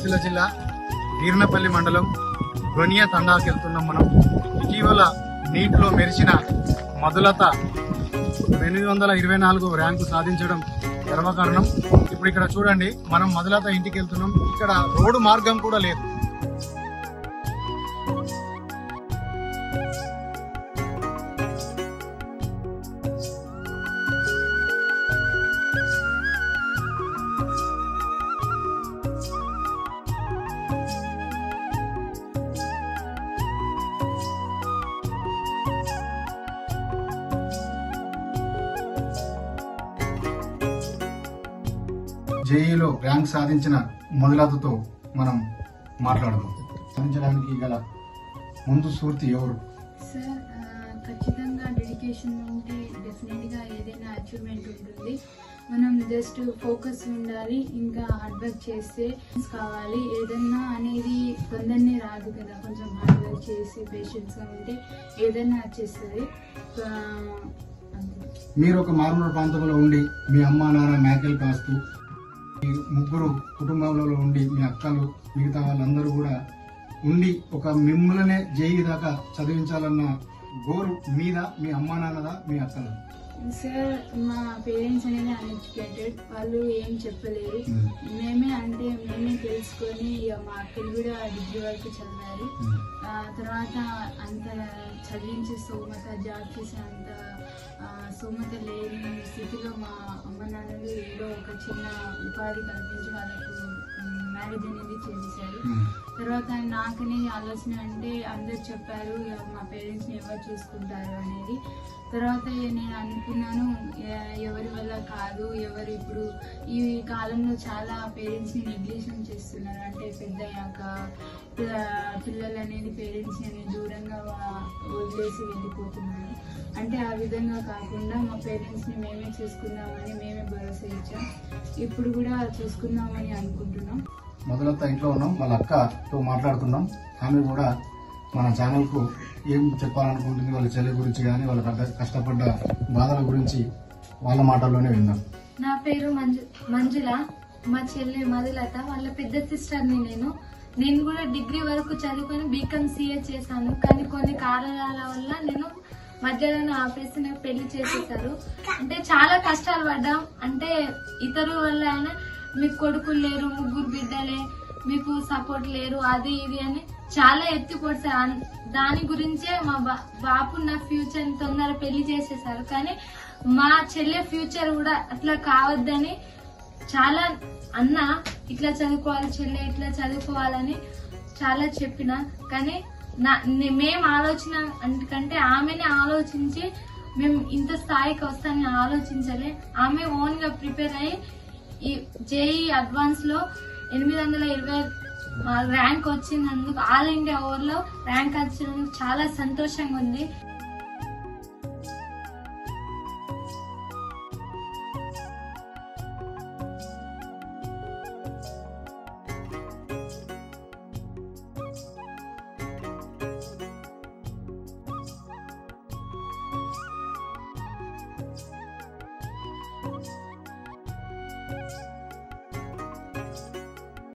సిరిసిల్ల జిల్లా వీర్నపల్లి మండలం గొనియ తండాకి వెళ్తున్నాం మనం ఇటీవల నీటిలో మెరిసిన మధులత ఎనిమిది వందల ఇరవై నాలుగు ర్యాంకు సాధించడం గర్వకారణం ఇప్పుడు ఇక్కడ చూడండి మనం మధులత ఇంటికి వెళ్తున్నాం ఇక్కడ రోడ్డు మార్గం కూడా లేదు జేఈలో ర్యాంక్ సాధించిన మధులతతో మనం మాట్లాడదాం సాధించడానికి గల ముందు స్ఫూర్తి ఎవరు సార్ ఆ, ఖచ్చితంగా డెడికేషన్ ఉంటే డెఫినెట్గా ఏదైనా అచీవ్మెంట్ ఉంటుంది మనం జస్ట్ ఫోకస్ ఉండాలి ఇంకా హార్డ్ వర్క్ చేస్తే కావాలి ఏదన్నా అనేది తొందరనే రాదు కదా కొంచెం హార్డ్ వర్క్ చేసి పేషెన్స్గా ఉంటే ఏదైనా వచ్చేస్తుంది ఆ, అంతే మీరు ఒక మారుమూల ప్రాంతంలో ఉండి మీ అమ్మ నాన్న మేకలు కాస్తూ ఈ ముగ్గురు కుటుంబంలో ఉండి మీ అక్కలు మిగతా వాళ్ళందరూ కూడా ఉండి ఒక మిమ్మల్నే జేఈ దాకా చదివించాలన్న గోరు మీద మీ అమ్మా నాన్నదా మీ అక్కలు సార్ మా పేరెంట్స్ అనేది అన్ఎడ్యుకేటెడ్ వాళ్ళు ఏం చెప్పలేరు మేమే అంటే మేమే తెలుసుకొని ఇక మా అక్కలు కూడా డిగ్రీ వరకు చదివారు ఆ తర్వాత అంత చదివించే స్తోమత జాబ్ చేసే అంత ఆ, స్తోమత లేని స్థితిలో మా అమ్మ నాన్నలు ఏదో ఒక చిన్న ఉపాధి కల్పించి వాళ్ళకు మ్యారేజ్ అనేది చేసేసారు తర్వాత నాకనే ఆలోచన అంటే అందరు చెప్పారు ఇక మా పేరెంట్స్ని ఎవరు చూసుకుంటారు అనేది తర్వాత నేను అనుకున్నాను ఎ- ఎవరి వల్ల కాదు ఎవరు ఇప్పుడు ఈ కాలంలో చాలా పేరెంట్స్ని నెగ్లిషన్ చేస్తున్నారు అంటే పెద్దయ్యాక పి- పిల్లలు అనేది పేరెంట్స్ అనేది దూరంగా వా- వదిలేసి వెళ్ళిపోతున్నారు అంటే ఆ విధంగా కాకుండా మా పేరెంట్స్ని మేమే చూసుకుందామని మేమే భరోసా ఇచ్చాం ఇప్పుడు కూడా చూసుకుందామని అనుకుంటున్నాం మొదలంతా ఇంట్లో ఉన్నాం వాళ్ళ అక్కతో మాట్లాడుతున్నాం ఆమె కూడా మన ఛానల్కు ఏం చెప్పాలనుకుంటుంది వాళ్ళ చెల్లి గురించి కానీ వాళ్ళ కష్ట- కష్టపడ్డ బాధల గురించి వాళ్ళ మాటల్లోనే విందాం నా పేరు మంజు మంజుల మా చెల్లి మధులత వాళ్ళ పెద్ద సిస్టర్ని నేను నేను కూడా డిగ్రీ వరకు చదువుకొని బీకామ్ సిఏ చేశాను కానీ కొన్ని కారణాల వల్ల నేను మధ్యలోనే ఆపేసి నాకు పెళ్లి చేసేసారు అంటే చాలా కష్టాలు పడ్డాం అంటే ఇతరుల వల్ల అయినా మీకు కొడుకులు లేరు ముగ్గురు బిడ్డలే మీకు సపోర్ట్ లేరు అది ఇది అని చాలా ఎత్తి పొడిచారు అన్- దాని గురించే మా బా- బాపు నా ఫ్యూచర్ తొందర పెళ్లి చేసేసారు కానీ మా చెల్లె ఫ్యూచర్ కూడా అట్లా కావద్దని చాలా అన్న ఇట్లా చదువుకోవాలి చెల్లె ఇట్లా చదువుకోవాలని చాలా చెప్పిన కానీ నా నే- మేము ఆలోచన ఎందుకంటే ఆమెనే ఆలోచించి మేము ఇంత స్థాయికి వస్తానని ఆలోచించలే ఆమె ఓన్ గా ప్రిపేర్ అయ్యి ఈ జేఈ అడ్వాన్స్ లో ఎనిమిది వందల ఇరవై ర్యాంక్ వచ్చినందుకు ఆల్ ఇండియా ఓవర్ లో ర్యాంక్ వచ్చినందుకు చాలా సంతోషంగా ఉంది